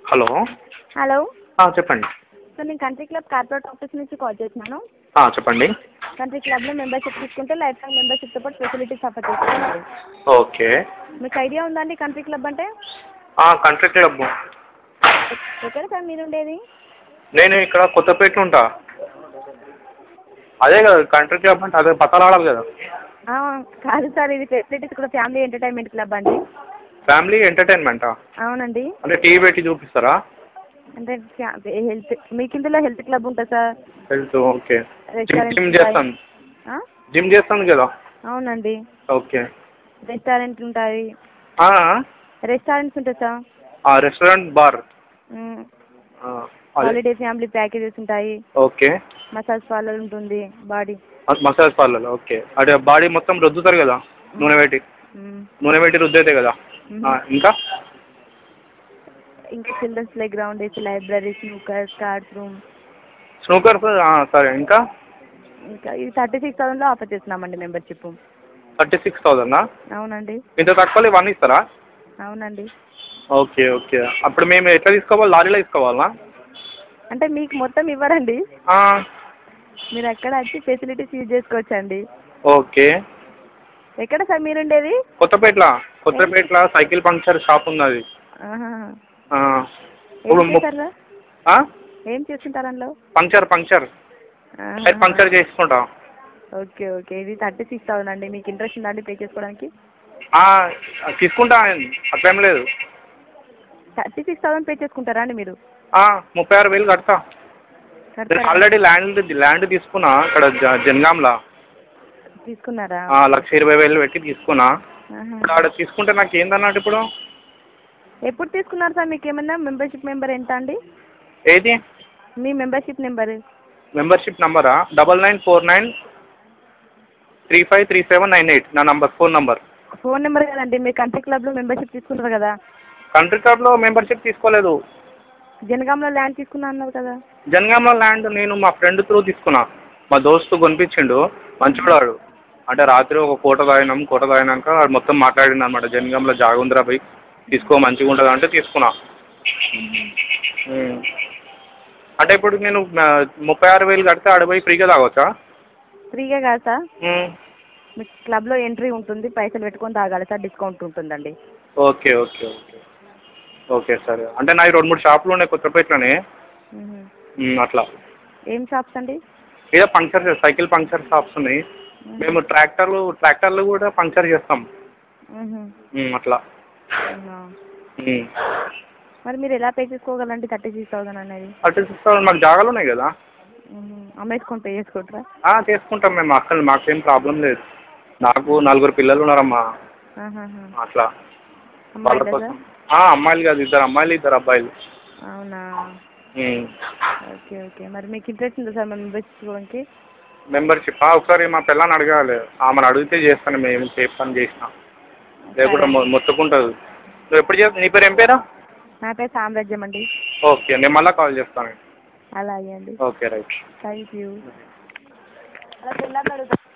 Hello hello ఆ, చెప్పండి sir నేను కంట్రీ క్లబ్ కార్పొరేట్ ఆఫీస్ నుంచి కాల్ చేస్తున్నాను ఆ, చెప్పండి కంట్రీ క్లబ్లో మెంబర్షిప్ తీసుకుంటే లైఫ్ టైం మెంబర్షిప్తో పాటు ఫెసిలిటీస్ ఆఫర్ చేస్తున్నామండి ఓకే మీకు ఐడియా ఉందా అండి కంట్రీ క్లబ్ అంటే ఆ, కంట్రీ క్లబ్ ఎ- ఎక్కడ సార్ మీరు ఉండేది నేను ఇక్కడ కొత్తపేటలో ఉంటా అదే కదా కంట్రీ క్లబ్ అంటే అదే పక్కలాడాలి కదా ఆ, కాదు సార్ ఇది ఫెసిలిటీస్ కూడా ఫ్యామిలీ ఎంటర్టైన్మెంట్ క్లబ్ అండి ఫ్యామిలీ ఎంటర్టైన్మెంటా అవునండి అంటే టీవీ పెట్టి చూపిస్తారా అంటే హెల్త్ మీకు ఇందులో హెల్త్ క్లబ్ ఉంటుంది sir health okay gym restaurant gym చేస్తాను ఆ? జిమ్ చేస్తాను కదా అవునండి ఓకే రెస్టారెంట్ ఉంటాయి ఆ, రెస్టారెంట్స్ ఉంటాయి సార్ ఆ, రెస్టారెంట్ బార్ మ్, ఆ, అదే హాలిడే ఫ్యామిలీ ప్యాకేజెస్ ఉంటాయి ఓకే మసాజ్ పార్లర్ ఉంటుంది బాడీ మ- మసాజ్ పార్లర్ ఓకే అదే బాడీ మొత్తం రుద్దుతారు కదా నూనె పెట్టి మ్, నూనె పెట్టి రుద్దైతే కదా మ్. ఆ, ఇంకా ఇంకా చిల్డ్రన్స్ ప్లే గ్రౌండ్ వేసి library snookers cards room snookers సరే ఇంకా ఇంకా ఇది థర్టీ సిక్స్ థౌసండ్లో ఆఫర్ చేస్తున్నామండి మెంబర్షిప్ థర్టీ సిక్స్ థౌజండా అవునండి ఇంత తక్కువలో ఇవన్నీ ఇస్తారా అవునండి ఓకే ఓకే అప్పుడు మేము ఎట్లా తీసుకోవాలి లారీలో తీసుకోవాలా అంటే మీకు మొత్తం ఇవ్వరండి ఆ, మీరు అక్కడ వచ్చి ఫెసిలిటీస్ యూజ్ చేసుకోవచ్చండి ఓకే ఎక్కడ సార్ మీరు ఉండేది కొత్తపేటలో కొత్తపేటలో సైకిల్ పంక్చర్ షాప్ ఉన్నది ఆహా. ఆ, ఏం ఇప్పుడు ము- చేస్తారు సార్ ఆ? ఏం చేస్తుంటారు అందులో పంక్చర్ పంక్చర్ ఆహా. టైర్ పంక్చర్ చేసుకుంటా ఓకే ఓకే ఇది థర్టీ సిక్స్ థౌసండ్ అండి మీకు ఇంట్రెస్ట్ ఉందా అండి పే చేసుకోవడానికి ఆ, తీసుకుంటా అట్లేం లేదు థర్టీ సిక్స్ థౌసండ్ పే చేసుకుంటారా అండి మీరు ఆ, ముప్పై ఆరు వేలు కడతా కడతారా? ఆల్రెడీ ల్యాండ్ ల్యాండ్ తీసుకున్నా ఇక్కడ జ- జనగాంలో తీసుకున్నారా ఆ, లక్ష ఇరవై వేలు పెట్టి తీసుకున్నా ఆహా. ఇప్పుడు ఆడ తీసుకుంటే నాకు ఏందన్నట్టు ఇప్పుడు ఎప్పుడు తీసుకున్నారు సార్ మీకు ఏమన్నా మెంబర్షిప్ నెంబర్ ఎంత అండి ఏది మీ మెంబర్షిప్ నెంబర్ మెంబర్షిప్ నంబరా double nine four nine three five three seven nine eight నా number phone number phone number కదండి మీరు కంట్రీ క్లబ్లో మెంబర్షిప్ తీసుకున్నారు కదా కంట్రీ క్లబ్లో మెంబర్షిప్ తీసుకోలేదు జనగాంలో ల్యాండ్ తీసుకున్నా అన్నారు కదా జనగాంలో ల్యాండ్ నేను మా ఫ్రెండ్ త్రూ తీసుకున్నా మా దోస్తు కొనిపించిండు మంచివాడు అంటే రాత్రి ఒక కోట తాగినాం కోట తాగినాక వాడు మొత్తం మాట్లాడిండు అనమాట జనగాంలో జాగుందిరా పోయి తీసుకో మంచిగా ఉంటుంది అంటే తీసుకున్నా ఉమ్. అంటే ఇప్పుడు నేను ఆ, ముప్పై ఆరు వేలు కడితే ఆడ పోయి ఫ్రీగా తాగొచ్చా ఫ్రీగా కాదు సార్ ఉమ్. మీకు క్లబ్లో ఎంట్రీ ఉంటుంది పైసలు పెట్టుకొని తాగాలి సార్ డిస్కౌంట్ ఉంటుందండి ఓకే ఓకే ఓకే ఓకే సరే అంటే నా రెండు మూడు షాపులు ఉన్నాయి కొత్తపేటలోనే మ్మ్. ఉమ్, అట్లా ఏం షాప్స్ అండి ఏదో పంక్చర్ సైకిల్ పంక్చర్ షాప్స్ ఉన్నాయి మేము ట్రాక్టర్లు ట్రాక్టర్లు కూడా పంక్చర్ చేస్తాం మ్మ్. ఉమ్, అట్లా అవునా. ఉమ్. మరి మీరు ఎలా పే చేసుకోగలండి థర్టీ సిక్స్ థౌసండ్ అనేది అటు సిక్స్ మాకు జాగాలు ఉన్నాయి కదా మ్మ్. అమ్మేసుకొని పే చేసుకుంటారా ఆ, చేసుకుంటాం మేము అక్కడ మాకేం ప్రాబ్లం లేదు నాకు నలుగురు పిల్లలు ఉన్నారమ్మా ఆహాహా. అట్లా వాళ్ళ అమ్మాయిలా కోసం సార్ ఆ, అమ్మాయిలు కాదు ఇద్దరు అమ్మాయిలు ఇద్దరు అబ్బాయిలు అవునా ఉమ్. ఓకే ఓకే మరి మీకు ఇంట్రెస్ట్ ఉందా సార్ మెంబర్షిప్ చూడడానికి మెంబర్షిప్ ఆ, ఒకసారి మా పిల్లని అడగాలి ఆమెను అడిగితే చేస్తాను మేము సేఫ్ పని చేసిన లేకుంటే మొ- మొత్తుకుంటుంది నువ్వు ఎప్పుడు చేస్తావు నీ పేరు ఏం పేరా నా పేరు సామ్రాజ్యం అండి ఓకే నేను మళ్ళీ కాల్ చేస్తాను అలాగే అండి ఓకే రైట్ థ్యాంక్ యూ అలా పిల్లల్ని అడుగుతా